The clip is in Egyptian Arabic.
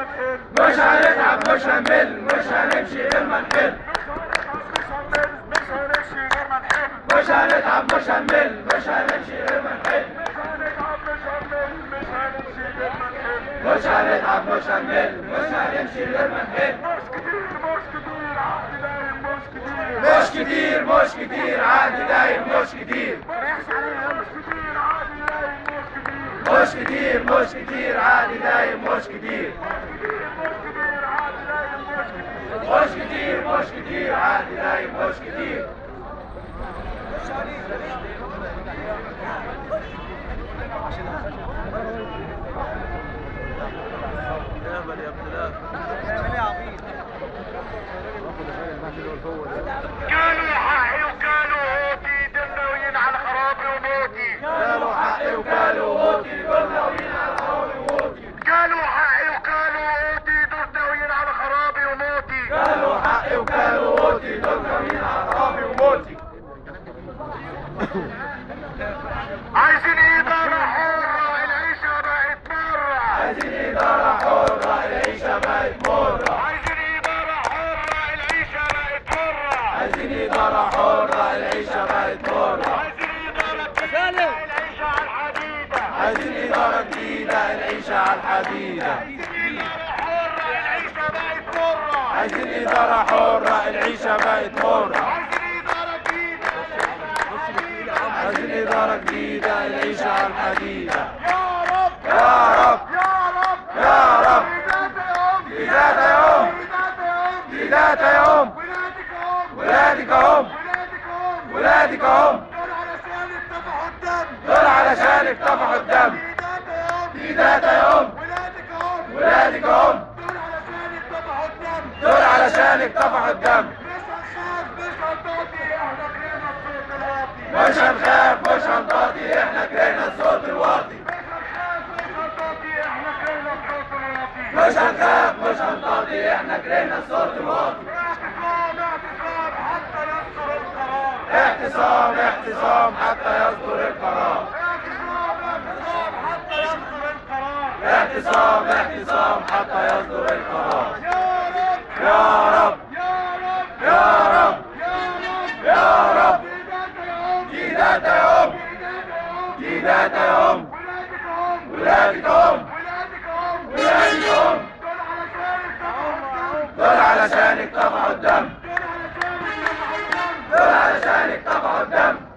مش هنتعب مش هنمل مش هنمشي غير ما نحل مش هنتعب مش هنمل مش هنمشي غير ما نحل مش هنتعب مش هنمل مش هنمشي غير ما نحل مش كتير مش كتير عادي دايم مش كتير مش كتير مش كتير عادي دايم مش كتير مش كتير مش كتير عادي دايم مش كتير قالوا حقي وقالوا هوتي دمويين على خرابي وموتي قالوا حقي وقالوا هوتي دول ناويين على حولي وموتي قالوا حقي وقالوا هوتي دمويين على خرابي وموتي قالوا حقي وقالوا هوتي دول ناويين على حولي وموتي عايزين إدارة حرة العيشة بقت مرة عايزين إدارة حرة العيشة بقت مرة عايزين إدارة حرة العيشة بقت مرة عايزين إدارة حرة العيشة بقت مرة عايزين إدارة جديدة العيشة على الحديدة عايزين إدارة جديدة العيشة على الحديدة عايزين إدارة حرة العيشة بقت مرة عايزين إدارة جديدة العيشة على الحديدة عايزين إدارة جديدة العيشة على الحديدة يا رب يا رب يا رب ولادة يوم جديدة يوم ولادك ولادك يوم هم ولادك ولادك يوم هم دول علشان اتفقوا الدم دول علشان اكتفحوا الدم جديدة يوم ولادك ولادك يوم هم دول علشان اتفقوا دول الدم علشان اتفحوا الدم مش هنخاف مش هنطاطي احنا كرهنا الصوت الواطي مش هنخاف مش هنطاطي احنا كرهنا الصوت الواطي اعتصام اعتصام حتى يصدر القرار اعتصام اعتصام حتى يصدر القرار يا رب يا رب يا رب جديدة يوم جديدة يوم ولادك هم ولادك هم دول علشان اكتفحوا الدم دول علشان اكتفحوا الدم